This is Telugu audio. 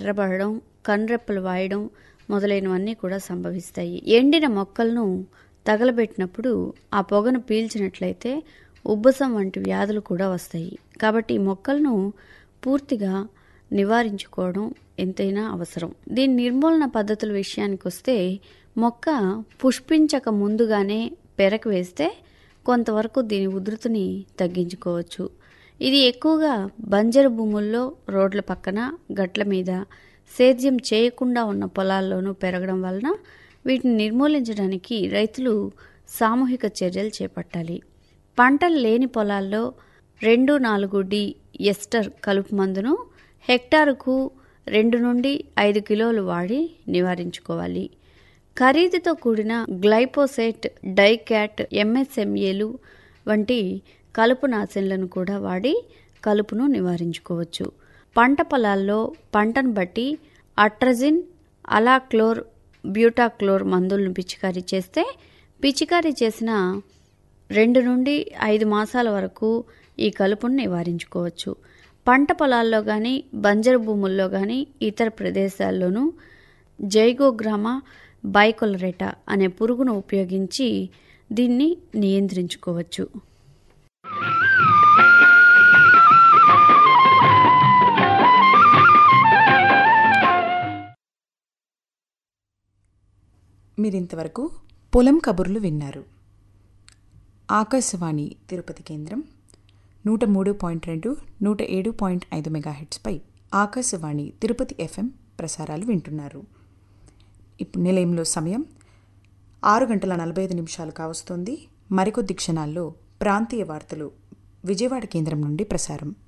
ఎర్రబడడం కనురెప్పలు వాయడం మొదలైనవన్నీ కూడా సంభవిస్తాయి ఎండిన మొక్కలను తగలబెట్టినప్పుడు ఆ పొగను పీల్చినట్లయితే ఉబ్బసం వంటి వ్యాధులు కూడా వస్తాయి కాబట్టి ఈ మొక్కలను పూర్తిగా నివారించుకోవడం ఎంతైనా అవసరం దీని నిర్మూలన పద్ధతుల విషయానికి వస్తే మొక్క పుష్పించక ముందుగానే పెరకు వేస్తే కొంతవరకు దీని ఉధృతిని తగ్గించుకోవచ్చు ఇది ఎక్కువగా బంజరు భూముల్లో రోడ్ల పక్కన గట్ల మీద సేద్యం చేయకుండా ఉన్న పొలాల్లోనూ పెరగడం వలన వీటిని నిర్మూలించడానికి రైతులు సామూహిక చర్యలు చేపట్టాలి పంటలు లేని పొలాల్లో రెండు నాలుగు డి ఎస్టర్ కలుపు మందును హెక్టారుకు రెండు నుండి ఐదు కిలోలు వాడి నివారించుకోవాలి ఖరీదుతో కూడిన గ్లైపోసేట్ డైక్యాట్ ఎంఎస్ఎంఏలు వంటి కలుపు నాశనలను కూడా వాడి కలుపును నివారించుకోవచ్చు పంట పొలాల్లో పంటను బట్టి అట్రజిన్ అలాక్లోర్ బ్యూటాక్లోర్ మందులను పిచికారీ చేస్తే పిచికారీ చేసిన రెండు నుండి ఐదు మాసాల వరకు ఈ కలుపును నివారించుకోవచ్చు పంట పొలాల్లో కానీ బంజరు భూముల్లో కానీ ఇతర ప్రదేశాల్లోనూ జైగోగ్రామ బైకొలరేటా అనే పురుగును ఉపయోగించి దీన్ని నియంత్రించుకోవచ్చు మీరింతవరకు పొలం కబుర్లు విన్నారు ఆకాశవాణి తిరుపతి కేంద్రం నూట మూడు పాయింట్ రెండు నూట ఏడు పాయింట్ ఐదు మెగాహెట్స్పై ఆకాశవాణి తిరుపతి ఎఫ్ఎం ప్రసారాలు వింటున్నారు ఇప్పుడు నిలయంలో సమయం ఆరు గంటల నలభై ఐదు నిమిషాలు కావస్తోంది మరికొద్ది క్షణాల్లో ప్రాంతీయ వార్తలు విజయవాడ కేంద్రం నుండి ప్రసారం